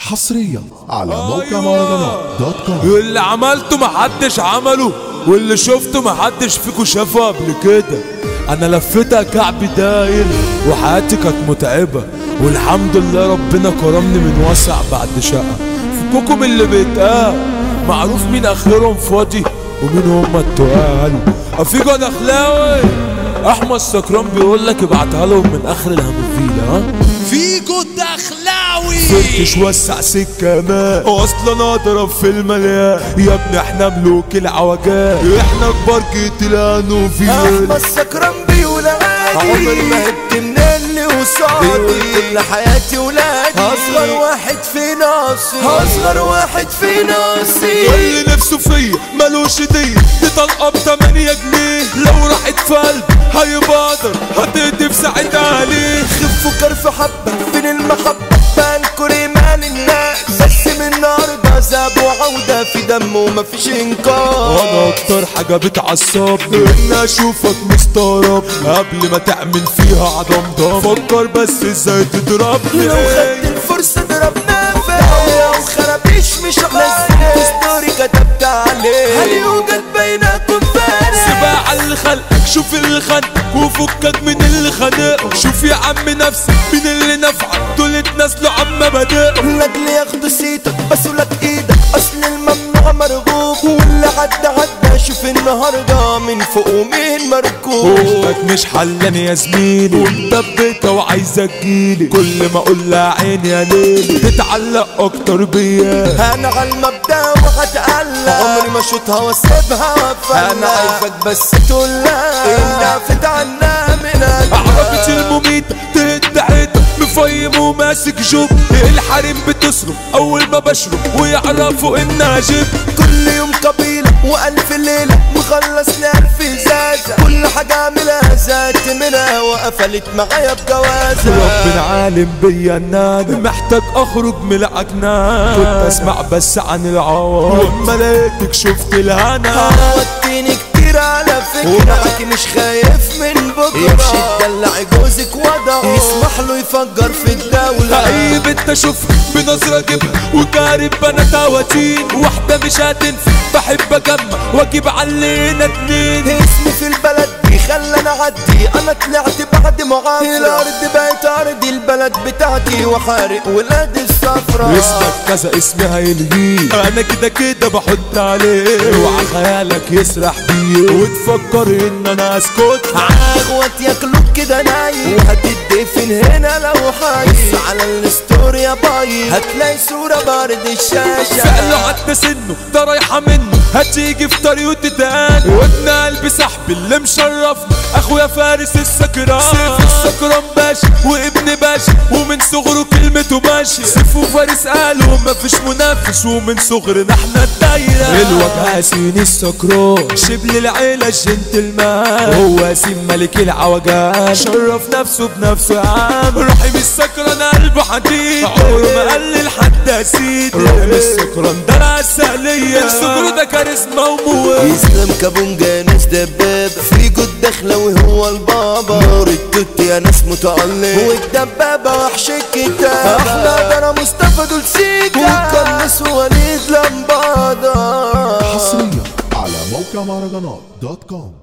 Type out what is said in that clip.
حصريا على موقع مهرجانات دوت كوم اللي عملته محدش عمله واللي شفته محدش فيكو شافه قبل كده انا لفيتها كعب داير وحياتي كانت متعبة والحمد لله ربنا كرمني من واسع بعد شقة فكوكم اللي بيتقال معروف مين اخرهم فاضي ومين هما التقال افيجو دخلاوي احمد سكران بيقول لك ابعتها لهم من اخر الهموفيلا ها فيجو الدخلاوي فركش وسع سكة ما اصلا اضرب في المليان يا ابني احنا ملوك العوجات احنا كبار كتلانو في احمد سكران بيقول عادي عمري ما هبت من اللي وصادي كل حياتي ولادي اصغر واحد في ناصي اصغر واحد في ناصي اللي نفسه فيا ملوش دي دي طلقة بتمانية جنيه لو راحت في قلب هيبادر هتهدي في ساعتها عليه خفوا كرف حبة فين المحبة بانكر ايمان الناس بس من النهارده ذهب وعودة في دم ومفيش انكار انا اكتر حاجة بتعصبني ان اشوفك مستغرب قبل ما تعمل فيها عضم ضم فكر بس ازاي تضربني لو خدت الفرصة ضربنا فيها وخرابيش مش غالي ستوري كتبت عليه هل يوجد بينكم فارق سباع اللي خلقك شوف اللي خانقك وفكك من اللي خانقك شوف يا عم نفسك مين اللي نفعك دول اتنازلوا عم مبادئهم لاجل ياخدوا سيتك بس ولك ايدك اصل الممنوع مرغوب واللي عدى عدى شوف النهارده من فوق ومين مركوب قلتك مش حلان يا زميلي ومدبكة وعايزة تجيلي كل ما اقول لها عيني يا ليلي تتعلق اكتر بيا انا على المبدا وهتقلق عمري ما اشوطها واسيبها وافلق انا عايزك بس تقول لا انها فت عنها من عربة المميت تهد حيطة مفيم وماسك جوب الحريم بتصرف اول ما بشرب ويعرفوا انها جيب كل يوم قبيلة وألف ليلة مخلص لألف إزازة كل حاجة أعملها زادت منها وقفلت معايا بجوازة ربنا عالم بيا ان انا محتاج اخرج من العجنان كنت اسمع بس عن العوار لما لقيتك شفت الهنا عودتني كتير على فكرة حكي مش خايف من بكرة يمشي تدلع جوزك وضعه يسمح له يفجر في الدولة اي بنت اشوفها بنظرة اجيبها وكارب بنات عواتين واحدة مش هتنفع بحب اجمع واجيب علينا اتنين اسمي في البلد دي خلاني اعدي انا طلعت بعد معافرة الارض بقت ارضي البلد بتاعتي وحارق ولاد الصفرا اسمك كذا اسمي هيلغيه انا كده كده بحط عليه اوعى خيالك يسرح بيه وتفكر ان انا اسكت اخوات ياكلوك كده نايم وهتدفن هنا لو حي بص على الستوري يا باي هتلاقي صورة بارد الشاشة فعله عدى سنه ده رايحة منه هتيجي في طريقه تتقال وابن قلبي صاحبي اللي مشرفني اخويا فارس السكران سيف السكران باشا وابن باشا ومن صغره كلمته ماشي سيف وفارس قالوا مفيش منافس ومن صغرنا احنا الدايرة الوجه ياسين السكران شبل العيلة الجنتلمان هو ياسين ملك العوجان شرف نفسه بنفسه يا عم رحيم السكران قلبه حديد عمره ما قلل حتى يا سيدي رحيم السكران ده العسلية السكر ده كاريزما وموت يسلم كابونجا ناس دبابة في جود داخلة وهو البابا نور التوت يا ناس متعلق والدبابة وحش الكتاب احنا درا مصطفى دول سيكا والقنص وليد لمبادة حصريا على موقع مهرجانات دوت كوم